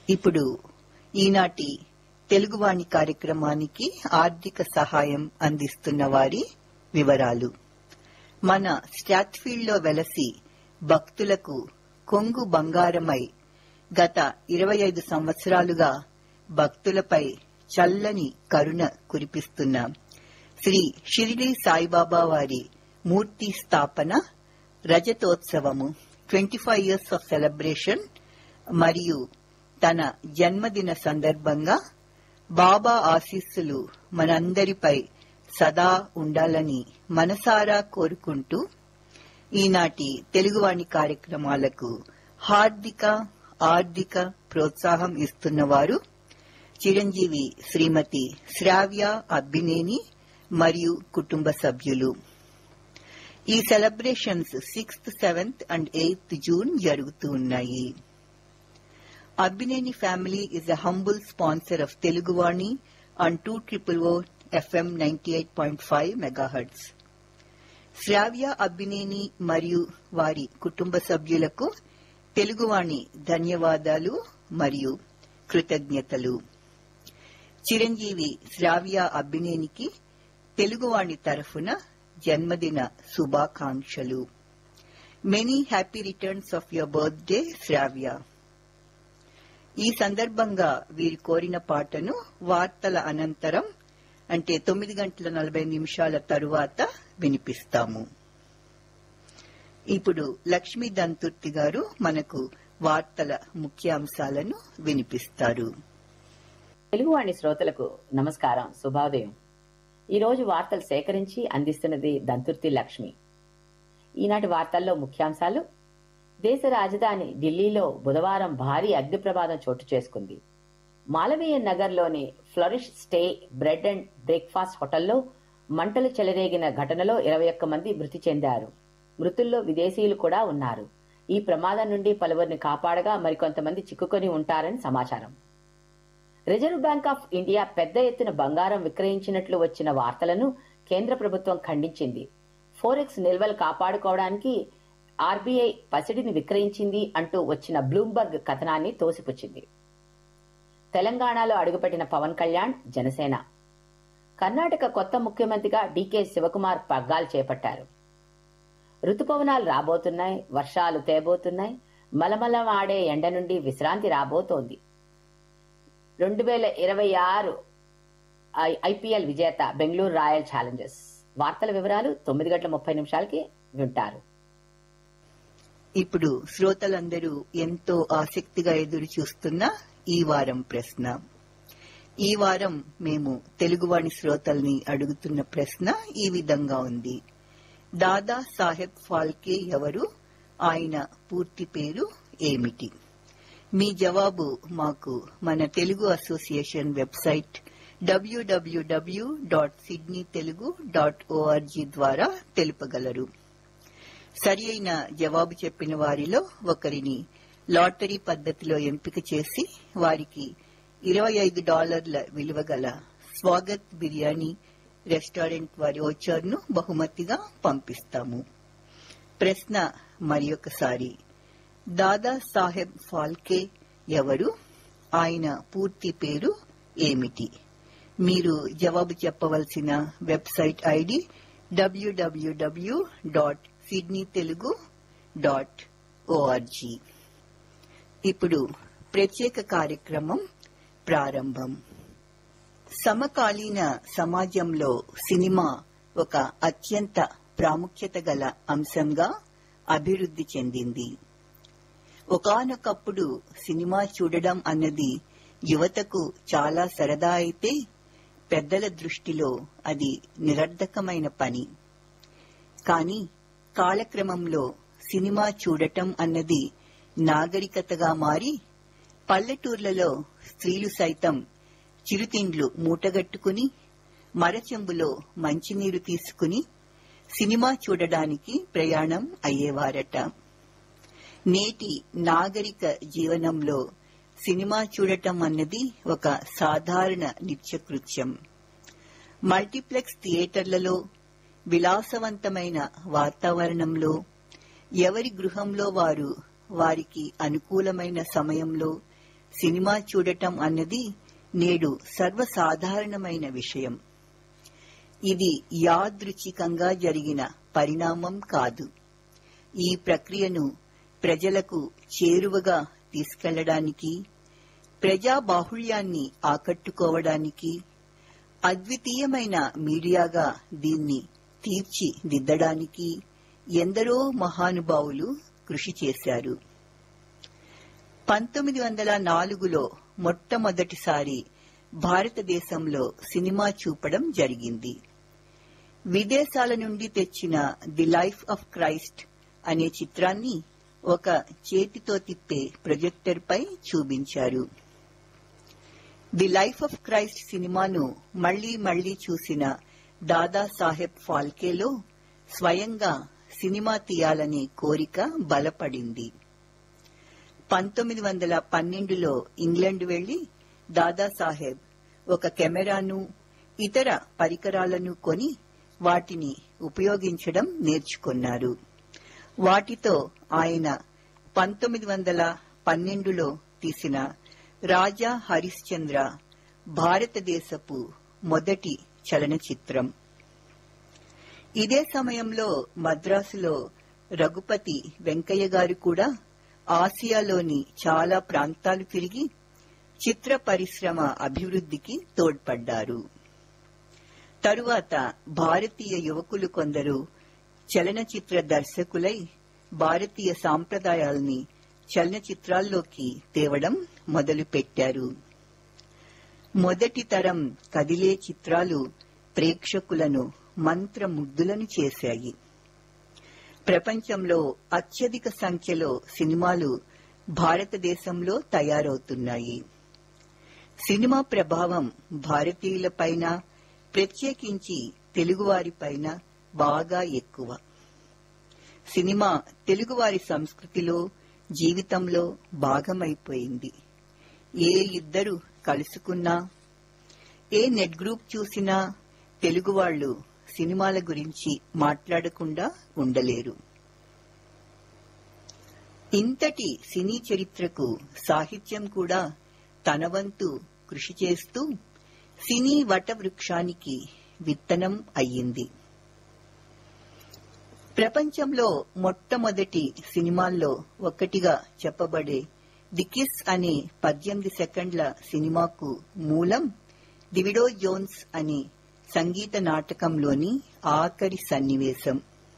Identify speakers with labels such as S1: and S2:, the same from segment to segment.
S1: ఇప్పుడు ఈనాటి తెలుగువాణి కార్యక్రమానికి ఆర్థిక సహాయం అందిస్తున్న వారి వివరాలు మన స్టాట్ఫీల్డ్ లో వెలసి భక్తులకు కొంగు బంగారమై గత ఇరవై ఐదు సంవత్సరాలుగా భక్తులపై చల్లని కరుణ కురిపిస్తున్న శ్రీ షిరిడి సాయిబాబా వారి మూర్తి స్థాపన రజతోత్సవము twenty five years of celebration మరియు తన జన్మదిన సందర్భంగా బాబా ఆశీస్సులు మనందరిపై సదా ఉండాలని మనసారా కోరుకుంటూ ఈనాటి తెలుగువాణి కార్యక్రమాలకు హార్దిక ఆర్థిక ప్రోత్సాహం ఇస్తున్నవారు చిరంజీవి శ్రీమతి శ్రావ్య అబ్బినేని మరియు కుటుంబ సభ్యులు ఈ celebrations sixth seventh and eighth June జరుగుతూ ఉన్నాయి Abbineni family is a humble sponsor of Teluguvani on two triple O FM ninety eight point five megahertz Sravya Abbineni మరియు వారి కుటుంబ సభ్యులకు తెలుగువాణి ధన్యవాదాలు మరియు కృతజ్ఞతలు చిరంజీవి శ్రావ్య అబ్బినేనికి తెలుగువాణి తరఫున జన్మదిన శుభాకాంక్షలు many happy returns of your birthday Sravya ఈ సందర్భంగా వీరు కోరిన పాటను వార్తల అనంతరం అంటే తొమ్మిది గంటల నలభై నిమిషాల తరువాత వినిపిస్తాము ఇప్పుడు లక్ష్మీ దంతుర్తి గారు మనకు వార్తల ముఖ్యాంశాలను వినిపిస్తారు
S2: తెలుగువాణి శ్రోతలకు నమస్కారం శుభోదయం ఈ రోజు వార్తలు సేకరించి అందిస్తున్నది దంతుర్తి లక్ష్మి ఈనాటి వార్తల్లో ముఖ్యాంశాలు దేశ రాజధాని ఢిల్లీలో బుధవారం భారీ అగ్ని ప్రమాదం చోటు చేసుకుంది మాలవీయ నగర్లోని flourish stay bread and breakfast హోటల్లో మంటలు చెలరేగిన ఘటనలో ఇరవై ఒక్క మంది మృతి చెందారు మృతుల్లో విదేశీయులు కూడా ఉన్నారు ఈ ప్రమాదం నుండి పలువురిని కాపాడగా మరికొంతమంది చిక్కుకొని ఉంటారని సమాచారం రిజర్వ్ బ్యాంక్ ఆఫ్ ఇండియా పెద్ద ఎత్తున బంగారం విక్రయించినట్లు వచ్చిన వార్తలను కేంద్ర ప్రభుత్వం ఖండించింది ఫోరెక్స్ నిల్వలు కాపాడుకోవడానికి ఆర్బీఐ పసిడిని విక్రయించింది అంటూ వచ్చిన బ్లూంబర్గ్ కథనాన్ని తోసిపుచ్చింది తెలంగాణలో అడుగుపెట్టిన పవన్ కళ్యాణ్ జనసేన కర్ణాటక కొత్త ముఖ్యమంత్రిగా డీకే శివకుమార్ పగ్గాలు చేపట్టారు రుతుపవనాలు రాబోతున్నాయి వర్షాలు తేబోతున్నాయి మలమలం ఆడే ఎండ నుండి విశ్రాంతి రాబోతోంది రెండు వేల ఇరవై ఆరు ఐపీఎల్ విజేత బెంగళూరు రాయల్ ఛాలెంజర్స్ వార్తల వివరాలు తొమ్మిది గంటల ముప్పై నిమిషాలకి వింటారు
S1: ఇప్పుడు శ్రోతలందరూ ఎంతో ఆసక్తిగా ఎదురు చూస్తున్న ఈ వారం ప్రశ్న ఈ వారం మేము తెలుగువాణి శ్రోతల్ని అడుగుతున్న ప్రశ్న ఈ విధంగా ఉంది దాదా సాహెబ్ ఫాల్కే ఎవరు ఆయన పూర్తి పేరు ఏమిటి మీ జవాబు మాకు మన Telugu association website WWW dot Sydney Telugu dot ORG ద్వారా తెలుపగలరు సరి అయిన జవాబు చెప్పిన వారిలో ఒకరిని లాటరీ పద్ధతిలో ఎంపిక చేసి వారికి ఇరవై ఐదు డాలర్ల విలువ గల స్వాగత్ బిర్యానీ రెస్టారెంట్ వారి ఓచర్ను బహుమతిగా పంపిస్తాము ప్రశ్న మరియొకసారి దాదా సాహెబ్ ఫాల్కే ఎవరు ఆయన పూర్తి పేరు ఏమిటి మీరు జవాబు చెప్పవలసిన website ID WWW dot Sydney Telugu dot ORG ఇప్పుడు ప్రత్యేక కార్యక్రమం ప్రారంభం సమకాలీన సమాజంలో సినిమా ఒక అత్యంత ప్రాముఖ్యత గల అంశంగా అభివృద్ధి చెందింది ఒకానొకప్పుడు సినిమా చూడడం అన్నది యువతకు చాలా సరదా అయితే పెద్దల దృష్టిలో అది నిరర్ధకమైన పని కానీ కాలక్రమంలో సినిమా చూడటం అన్నది నాగరికతగా మారి పల్లెటూర్లలో స్త్రీలు సైతం చిరుతిండ్లు మూటగట్టుకుని మరచెంబులో మంచినీరు తీసుకుని సినిమా చూడడానికి ప్రయాణం అయ్యేవారట నేటి నాగరిక జీవనంలో సినిమా చూడటం అన్నది ఒక సాధారణ నిత్యకృత్యం మల్టీప్లెక్స్ థియేటర్లలో విలాసవంతమైన వాతావరణంలో ఎవరి గృహంలో వారు వారికి అనుకూలమైన సమయంలో సినిమా చూడటం అన్నది నేడు సర్వసాధారణమైన విషయం ఇది యాదృచ్ఛికంగా జరిగిన పరిణామం కాదు ఈ ప్రక్రియను ప్రజలకు చేరువగా తీసుకెళ్లడానికి ప్రజా బాహుళ్యాన్ని ఆకట్టుకోవడానికి అద్వితీయమైన మీడియాగా దీన్ని తీర్చిదిద్దడానికి ఎందరో మహానుభావులు కృషి చేశారు పంతొమ్మిది వందల నాలుగులో మొట్టమొదటిసారి భారతదేశంలో సినిమా చూపడం జరిగింది విదేశాల నుండి తెచ్చిన ది లైఫ్ ఆఫ్ క్రైస్ట్ అనే చిత్రాన్ని ఒక చేతితో తిప్పే ప్రొజెక్టర్ పై చూపించారు ది లైఫ్ ఆఫ్ క్రైస్ట్ సినిమాను మళ్లీ మళ్లీ చూసిన దాదాసాహెబ్ ఫాల్కేలో స్వయంగా సినిమా తీయాలనే కోరిక బలపడింది పంతొమ్మిది వందల పన్నెండులో ఇంగ్లండ్ వెళ్లి దాదాసాహెబ్ ఒక కెమెరాను ఇతర పరికరాలను కొని వాటిని ఉపయోగించడం నేర్చుకున్నారు వాటితో ఆయన పంతొమ్మిది వందల పన్నెండులో తీసిన రాజా హరిశ్చంద్ర భారతదేశపు మొదటి చలనచిత్రం ఇదే సమయంలో మద్రాసులో రఘుపతి వెంకయ్య గారు కూడా ఆసియాలోని చాలా ప్రాంతాలు తిరిగి చిత్ర పరిశ్రమ అభివృద్ధికి తోడ్పడ్డారు తరువాత భారతీయ యువకులు కొందరు చలనచిత్ర దర్శకులై భారతీయ సాంప్రదాయాల్ని చలనచిత్రాల్లోకి తేవడం మొదలుపెట్టారు మొదటి తరం కదిలే చిత్రాలు ప్రేక్షకులను మంత్రముగ్ధులను చేశాయి ప్రపంచంలో అత్యధిక సంఖ్యలో సినిమాలు భారతదేశంలో తయారవుతున్నాయి సినిమా ప్రభావం భారతీయులపైన ప్రత్యేకించి తెలుగువారిపైన బాగా ఎక్కువ సినిమా తెలుగువారి సంస్కృతిలో జీవితంలో భాగమైపోయింది ఏ ఇద్దరు కలుసుకున్నా ఏ నెట్ గ్రూప్ చూసినా తెలుగు వాళ్ళు సినిమాల గురించి మాట్లాడకుండా ఉండలేరు ఇంతటి సినీ చరిత్రకు సాహిత్యం కూడా తన వంతు కృషి చేస్తూ సినీ వటవృక్షానికి విత్తనం అయ్యింది ప్రపంచంలో మొట్టమొదటి సినిమాల్లో ఒకటిగా చెప్పబడే ది కిస్ అనే పద్దెనిమిది సెకండ్ల సినిమాకు మూలం దివిడో జోన్స్ అనే సంగీత నాటకంలోని ఆఖరి సన్నివేశం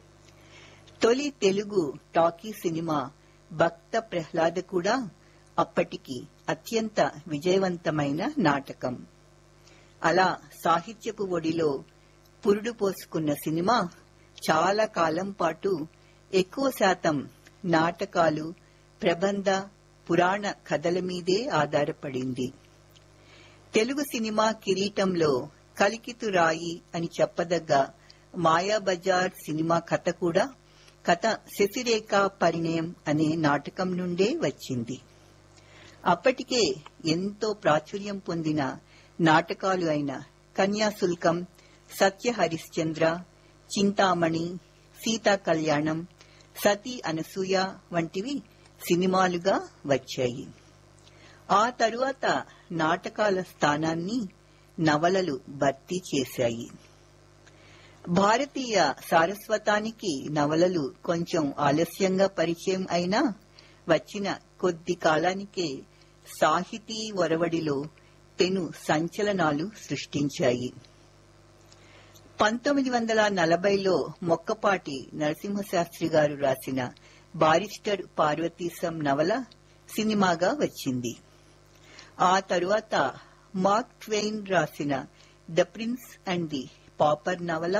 S1: తొలి తెలుగు టాకీ సినిమా భక్త ప్రహ్లాద కూడా అప్పటికి అత్యంత విజయవంతమైన నాటకం అలా సాహిత్యపు ఒడిలో పురుడు పోసుకున్న సినిమా చాలా కాలం పాటు ఎక్కువ శాతం నాటకాలు ప్రబంధ పురాణ కథల మీదే ఆధారపడింది తెలుగు సినిమా కిరీటంలో కలికితు రాయి అని చెప్పదగ్గ మాయాబజార్ సినిమా కథ కూడా కథ శశిరేఖ పరిణయం అనే నాటకం నుండే వచ్చింది అప్పటికే ఎంతో ప్రాచుర్యం పొందిన నాటకాలు అయిన కన్యాశుల్కం సత్య హరిశ్చంద్ర చింతామణి సీతా కళ్యాణం సతీ అనసూయ వంటివి సినిమాలుగా వచ్చాయి ఆ తరువాత నాటకాల స్థానాన్ని నవలలు భర్తీ చేశాయి భారతీయ సారస్వతానికి నవలలు కొంచెం ఆలస్యంగా పరిచయం అయినా వచ్చిన కొద్ది కాలానికే సాహితీ ఒరవడిలో పెను సంచలనాలు సృష్టించాయి పంతొమ్మిది వందల నలభైలో మొక్కపాటి నరసింహశాస్త్రి గారు రాసిన బారిస్టర్ పార్వతీశం నవల సినిమాగా వచ్చింది ఆ తరువాత మార్క్ ట్వెయిన్ రాసిన the prince and the pauper నవల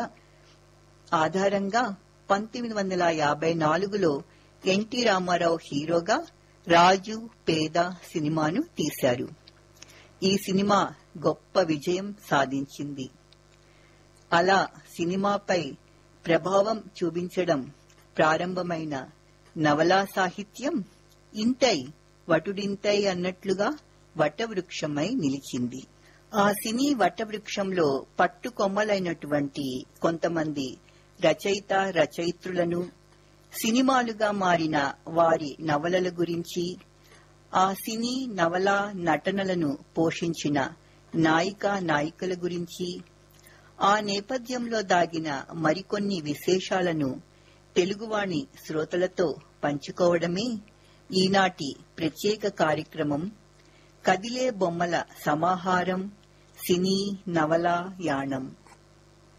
S1: ఆధారంగా పంతొమ్మిది వందల యాభై నాలుగులో ఎన్టీ రామారావు హీరోగా రాజు పేద సినిమాను తీశారు ఈ సినిమా గొప్ప విజయం సాధించింది అలా సినిమాపై ప్రభావం చూపించడం ప్రారంభమైన నవలా సాహిత్యం ఇంతై వటుడింతై అన్నట్లుగా వటవృక్షమై నిలిచింది ఆ సినీ వటవృక్షంలో పట్టుకొమ్మలైనటువంటి కొంతమంది రచయిత రచయిత్రులను సినిమాలుగా మారిన వారి నవలల గురించి ఆ సినీ నవల నటనలను పోషించిన నాయిక నాయికల గురించి ఆ నేపథ్యంలో దాగిన మరికొన్ని విశేషాలను తెలుగువాణి శ్రోతలతో పంచుకోవడమే ఈనాటి ప్రత్యేక కార్యక్రమం కదిలే బొమ్మల సమాహారం సినీ నవల యాణం